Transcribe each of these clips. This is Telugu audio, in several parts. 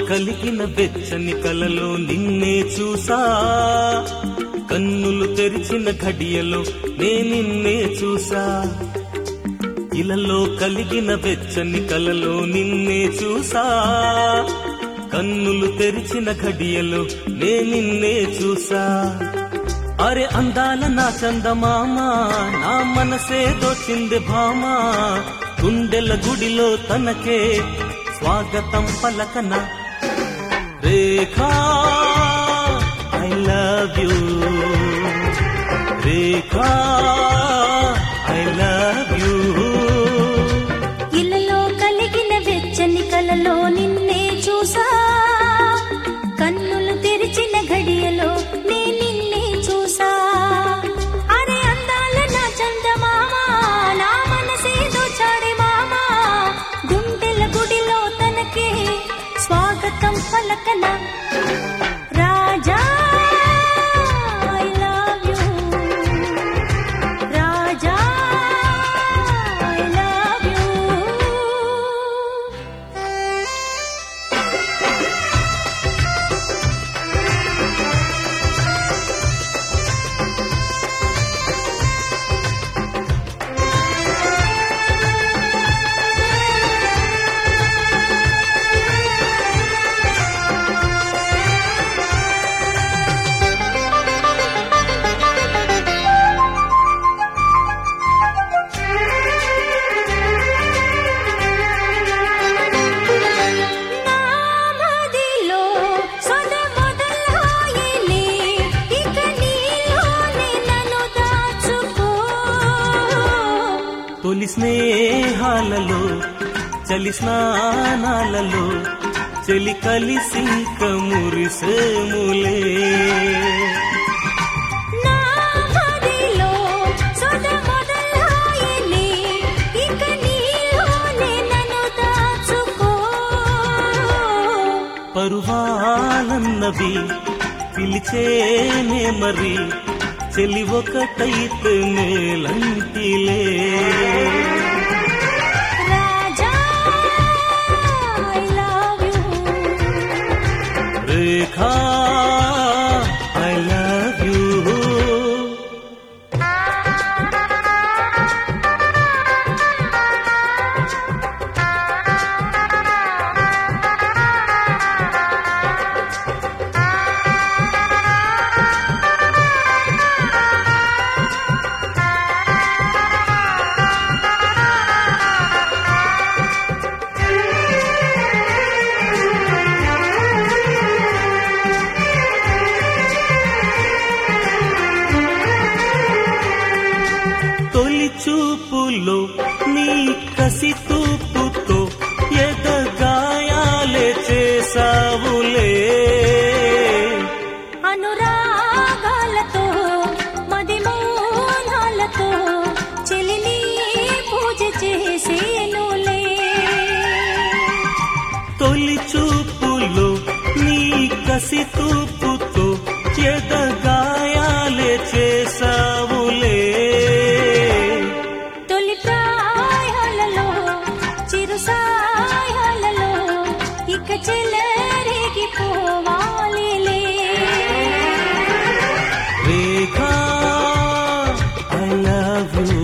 కలిగిన వెచ్చని కలలో నిన్నే చూసా కన్నులు తెరిచిన ఘడియలో నే నిన్నే చూసా ఇలలో కలిగిన వెచ్చని కలలో నిన్నే చూసా కన్నులు తెరిచిన ఘడియలో నే నిన్నే చూసా అరే అందాల నా చందమామ నా మనసే దోచింది భామ గుండెల గుడిలో తనకే స్వాగతం పలకన Rekha I love you Rekha I love you ఇలలో కలిగిన వెచ్చని కలలో నిన్నే చూసా కన్నులు తెరిచిన ఘడియలో నే నిన్నే చూసా అరే అందాల నా చందమామ నా మనసే దోచాడే మామ గుండెల గుడిలో తనకే స్వాగతం పలకన Raja I love you Raja I love you నామదిలో సొద మొదలాయనే ఇక నీలోనే నన్ను దాచుకో తొలి స్నేహాలలో చలి స్నానాలలో చలి కలిసి కమురిసేములే నామదిలో సొద మొదలాయనే ఇక నీలోనే నన్ను దాచుకో పరువాలన్నవి పిలిచేనే మరి చెలి ఒకటైతే మేలంటిలే Raja I love you Rekha I love you తొలి చూపులో నీ కసి తూపుతో ఎదగాయాలే చేసావులే అనురాగాలతో మదిమోనాలతో చెలిని పూజ చేసేనులే తొలి చూపులో నీ కసి తూపుతో ఎదగాయాలే చేసావులే తొలి ప్రాయాలలో చిరు సాయాలలో ఇక చెలరేగిపోవాలిలే Rekha I love you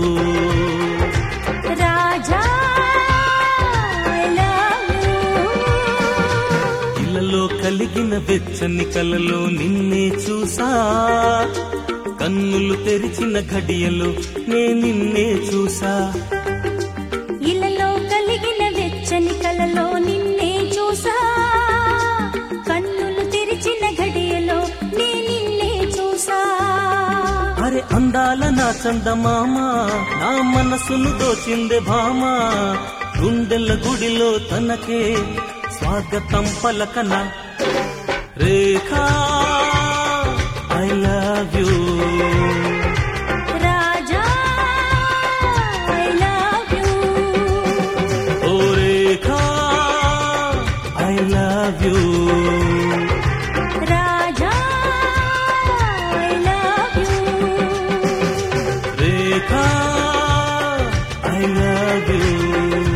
Raja I love you ఇళ్ళలో కలిగిన వెచ్చని కలలో నిన్నే చూసా కన్నులు తెరిచిన ఘడియలో నే నిన్నే చూసా ఇలలో కలిగిన వెచ్చని కలలో నిన్నే చూసా కన్నులు తెరిచిన ఘడియలో నే నిన్నే చూసా అరే అందాల నా చందమామ నా మనసును దోచిందే భామ గుండెల గుడిలో తనకే స్వాగతం పలకన Rekha I love you Raja I love you ఓ Rekha I love you Raja I love you Rekha I love you